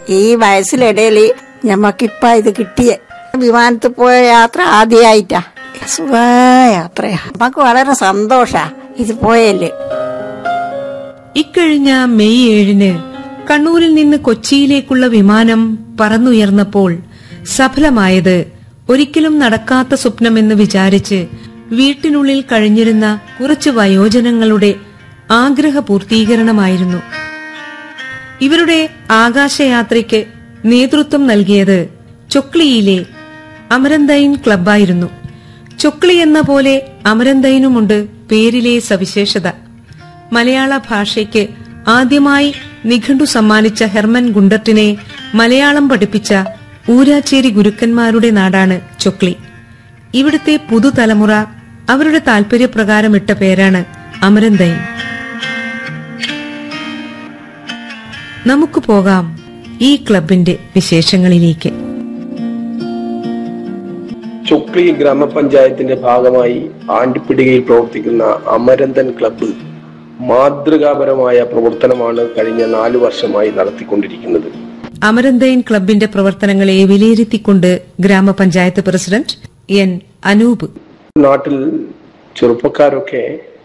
ഈ വയസ്സിലിടയിൽ ഞമ്മക്കിപ്പ ഇത് കിട്ടിയ വിമാനത്തിൽ പോയ യാത്ര ആദ്യമായിട്ടാ സുഖ യാത്രയാ നമുക്ക് വളരെ സന്തോഷാ ഇത് പോയല്ലേ ഇക്കഴിഞ്ഞ മെയ് ഏഴിന് കണ്ണൂരിൽ നിന്ന് കൊച്ചിയിലേക്കുള്ള വിമാനം പറന്നുയർന്നപ്പോൾ സഫലമായത് ഒരിക്കലും നടക്കാത്ത സ്വപ്നമെന്ന് വിചാരിച്ച് വീട്ടിനുള്ളിൽ കഴിഞ്ഞിരുന്ന കുറച്ച് വയോജനങ്ങളുടെ ആഗ്രഹ പൂർത്തീകരണമായിരുന്നു ഇവരുടെ ആകാശയാത്രയ്ക്ക് നേതൃത്വം നൽകിയത് ചൊക്ലിയിലെ അമരന്തൈൻ ക്ലബായിരുന്നു ചൊക്ലി എന്ന പോലെ അമരന്തൈനുമുണ്ട് പേരിലെ സവിശേഷത മലയാള ഭാഷയ്ക്ക് ആദ്യമായി നിഘണ്ടു സമ്മാനിച്ച ഹെർമൻ ഗുണ്ടർട്ടിനെ മലയാളം പഠിപ്പിച്ച ഊരാച്ചേരി ഗുരുക്കന്മാരുടെ നാടാണ് ചൊക്ലി ഇവിടുത്തെ പുതുതലമുറ അവരുടെ താൽപര്യപ്രകാരം ഇട്ട പേരാണ് അമരന്തൈൻ നമുക്ക് പോകാം ഈ ക്ലബിന്റെ വിശേഷങ്ങളിലേക്ക് ചുക്ലി ഗ്രാമപഞ്ചായത്തിന്റെ ഭാഗമായി ആണ്ടിപ്പിടികയിൽ പ്രവർത്തിക്കുന്ന അമരന്തൻ ക്ലബ്ബ് മാതൃകാപരമായ പ്രവർത്തനമാണ് കഴിഞ്ഞ നാലു വർഷമായി നടത്തിക്കൊണ്ടിരിക്കുന്നത് അമരന്തൈൻ ക്ലബിന്റെ പ്രവർത്തനങ്ങളെ വിലയിരുത്തിക്കൊണ്ട് ഗ്രാമപഞ്ചായത്ത് പ്രസിഡന്റ് എൻ അനൂപ് നാട്ടിൽ ചെറുപ്പക്കാരൊക്കെ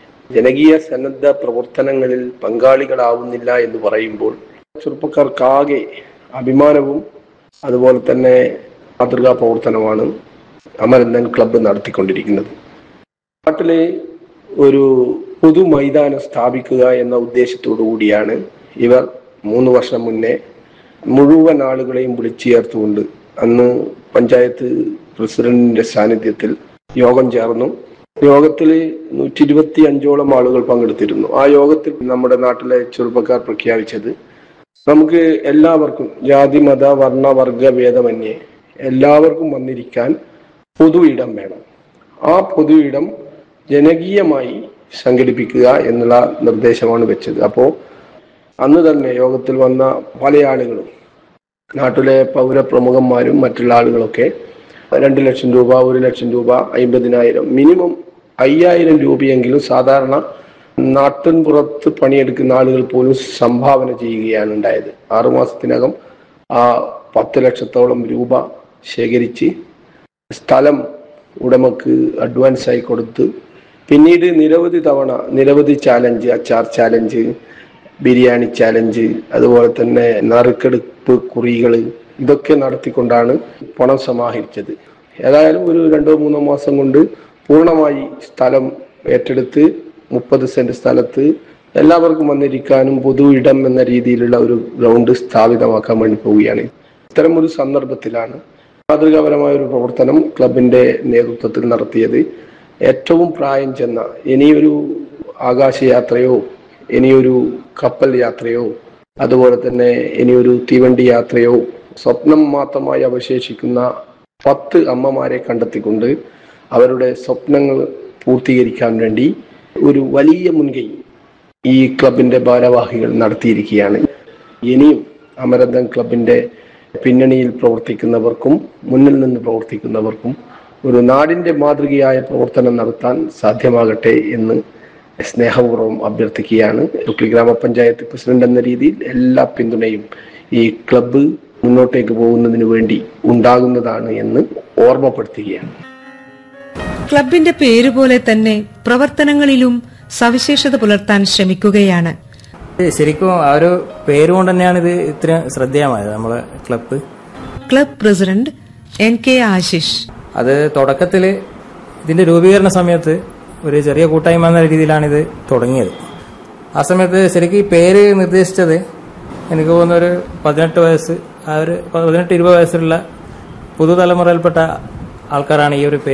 ജനകീയ സന്നദ്ധ പ്രവർത്തനങ്ങളിൽ പങ്കാളികളാവുന്നില്ല എന്ന് പറയുമ്പോൾ ചെറുപ്പക്കാർക്കാകെ അഭിമാനവും അതുപോലെ തന്നെ മാതൃകാ പ്രവർത്തനമാണ് അമരന്തൻ ക്ലബ്ബ് നടത്തിക്കൊണ്ടിരിക്കുന്നത് നാട്ടിലെ ഒരു പൊതു മൈതാനം സ്ഥാപിക്കുക എന്ന ഉദ്ദേശത്തോടു കൂടിയാണ് ഇവർ മൂന്ന് വർഷം മുന്നേ മുഴുവൻ ആളുകളെയും വിളിച്ചു ചേർത്തുകൊണ്ട് അന്ന് പഞ്ചായത്ത് പ്രസിഡന്റിന്റെ സാന്നിധ്യത്തിൽ യോഗം ചേർന്നു യോഗത്തിൽ നൂറ്റി ഇരുപത്തി അഞ്ചോളം ആളുകൾ പങ്കെടുത്തിരുന്നു ആ യോഗത്തിൽ നമ്മുടെ നാട്ടിലെ ചെറുപ്പക്കാർ പ്രഖ്യാപിച്ചത് നമുക്ക് എല്ലാവർക്കും ജാതി മത വർണ്ണ വർഗ ഭേദമന്യേ എല്ലാവർക്കും വന്നിരിക്കാൻ പൊതു ഇടം വേണം ആ പൊതു ഇടം ജനകീയമായി സംഘടിപ്പിക്കുക എന്നുള്ള നിർദ്ദേശമാണ് വെച്ചത് അപ്പോൾ അന്ന് തന്നെ യോഗത്തിൽ വന്ന പല ആളുകളും നാട്ടിലെ പൗരപ്രമുഖന്മാരും മറ്റുള്ള ആളുകളൊക്കെ രണ്ട് ലക്ഷം രൂപ ഒരു ലക്ഷം രൂപ അമ്പതിനായിരം മിനിമം അയ്യായിരം രൂപയെങ്കിലും സാധാരണ നാട്ടിൻ പുറത്ത് പണിയെടുക്കുന്ന ആളുകൾ പോലും സംഭാവന ചെയ്യുകയാണ് ഉണ്ടായത് ആറുമാസത്തിനകം ആ പത്ത് ലക്ഷത്തോളം രൂപ ശേഖരിച്ച് സ്ഥലം ഉടമക്ക് അഡ്വാൻസ് ആയി കൊടുത്ത് പിന്നീട് നിരവധി തവണ നിരവധി ചാലഞ്ച് അച്ചാർ ചാലഞ്ച് ബിരിയാണി ചാലഞ്ച് അതുപോലെ തന്നെ നറുക്കെടുപ്പ് കുറികൾ ഇതൊക്കെ നടത്തിക്കൊണ്ടാണ് പണം സമാഹരിച്ചത് ഏതായാലും ഒരു രണ്ടോ മൂന്നോ മാസം കൊണ്ട് പൂർണ്ണമായി സ്ഥലം ഏറ്റെടുത്ത് മുപ്പത് സെന്റ് സ്ഥലത്ത് എല്ലാവർക്കും വന്നിരിക്കാനും പൊതു ഇടം എന്ന രീതിയിലുള്ള ഒരു ഗ്രൗണ്ട് സ്ഥാപിതമാക്കാൻ വേണ്ടി പോവുകയാണ് ഇത്തരം ഒരു സന്ദർഭത്തിലാണ് മാതൃകാപരമായ ഒരു പ്രവർത്തനം ക്ലബിന്റെ നേതൃത്വത്തിൽ നടത്തിയത് ഏറ്റവും പ്രായം ചെന്ന ഇനിയൊരു ആകാശയാത്രയോ ഇനിയൊരു കപ്പൽ യാത്രയോ അതുപോലെ തന്നെ ഇനിയൊരു തീവണ്ടി യാത്രയോ സ്വപ്നം മാത്രമായി അവശേഷിക്കുന്ന പത്ത് അമ്മമാരെ കണ്ടെത്തിക്കൊണ്ട് അവരുടെ സ്വപ്നങ്ങൾ പൂർത്തീകരിക്കാൻ വേണ്ടി ഒരു വലിയ മുൻകൈ ഈ ക്ലബിന്റെ ഭാരവാഹികൾ നടത്തിയിരിക്കുകയാണ് ഇനിയും അമരന്തൻ ക്ലബിന്റെ പിന്നണിയിൽ പ്രവർത്തിക്കുന്നവർക്കും മുന്നിൽ നിന്ന് പ്രവർത്തിക്കുന്നവർക്കും ഒരു നാടിന്റെ മാതൃകയായ പ്രവർത്തനം നടത്താൻ സാധ്യമാകട്ടെ എന്ന് സ്നേഹപൂർവ്വം അഭ്യർത്ഥിക്കുകയാണ് ടുക്ലി ഗ്രാമപഞ്ചായത്ത് പ്രസിഡന്റ് എന്ന രീതിയിൽ എല്ലാ പിന്തുണയും ഈ ക്ലബ്ബ് മുന്നോട്ടേക്ക് പോകുന്നതിന് വേണ്ടി ഉണ്ടാകുന്നതാണ് എന്ന് ഓർമ്മപ്പെടുത്തുകയാണ് ക്ലബിന്റെ പേര് പോലെ തന്നെ പ്രവർത്തനങ്ങളിലും സവിശേഷത പുലർത്താൻ ശ്രമിക്കുകയാണ് ഇത് ശരിക്കും ആ ഒരു പേര് കൊണ്ട് തന്നെയാണ് ഇത് ഇത്ര ശ്രദ്ധേയമായത് നമ്മളെ club club president N K Ashish അത് തുടക്കത്തില് ഇതിന്റെ രൂപീകരണ സമയത്ത് ഒരു ചെറിയ കൂട്ടായ്മ എന്ന രീതിയിലാണ് ഇത് തുടങ്ങിയത് ആ സമയത്ത് ശരിക്കും ഈ പേര് നിർദ്ദേശിച്ചത് എനിക്ക് തോന്നുന്ന ഒരു പതിനെട്ട് വയസ്സ് ആ ഒരു പതിനെട്ട് ഇരുപത് വയസ്സുള്ള പുതുതലമുറയിൽപ്പെട്ട ആൾക്കാരാണ് ഈ ഒരു പേര്